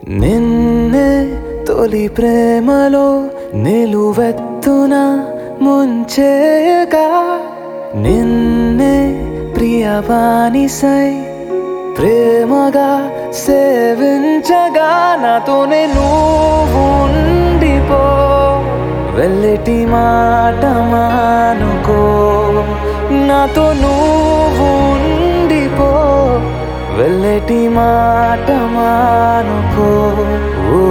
నిన్నే తొలి ప్రేమలో నిలువెత్తున ముంచేయగా నిన్నే ప్రియవానిసై ప్రేమగా సేవించగా నాతోనే నువ్వు ఉండిపో వెళ్ళటి మాట మానుకో నాతో నువ్వు ఉండిపో వెళ్ళటి మాట మానుకో ఓ,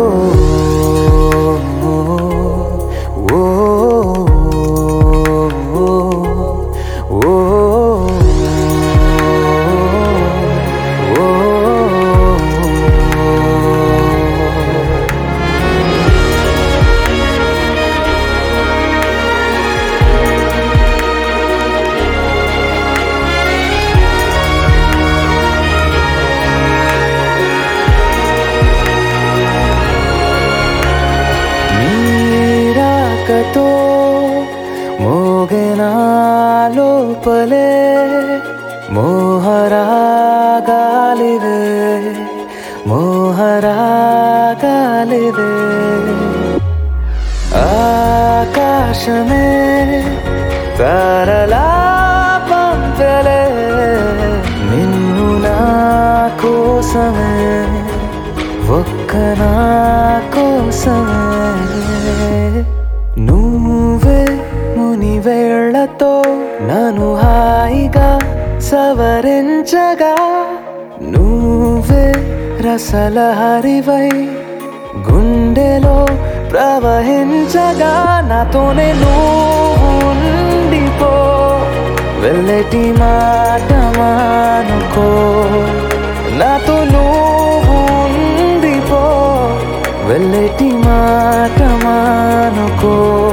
ఓ, ఓ, ఓ, ఓ. నీరాకతో మోగెనా లోపలే మోహరాగాలివే మోహరాగాలివే ఆకాశమే తరలా పంపలే నిన్ను నా కోసమే ఒక్క నా కోసమే నువ్వే ముని వేళ్లతో నన్ను హాయిగా సవరించగా నువ్వే రసలహరివై గుండెలో ప్రవహించగా నాతోనే నువ్వు ఉండిపో వెళ్ళటి మాట మానుకో నాతో నువ్వు ఉండిపో వెళ్ళటి మాట మానుకో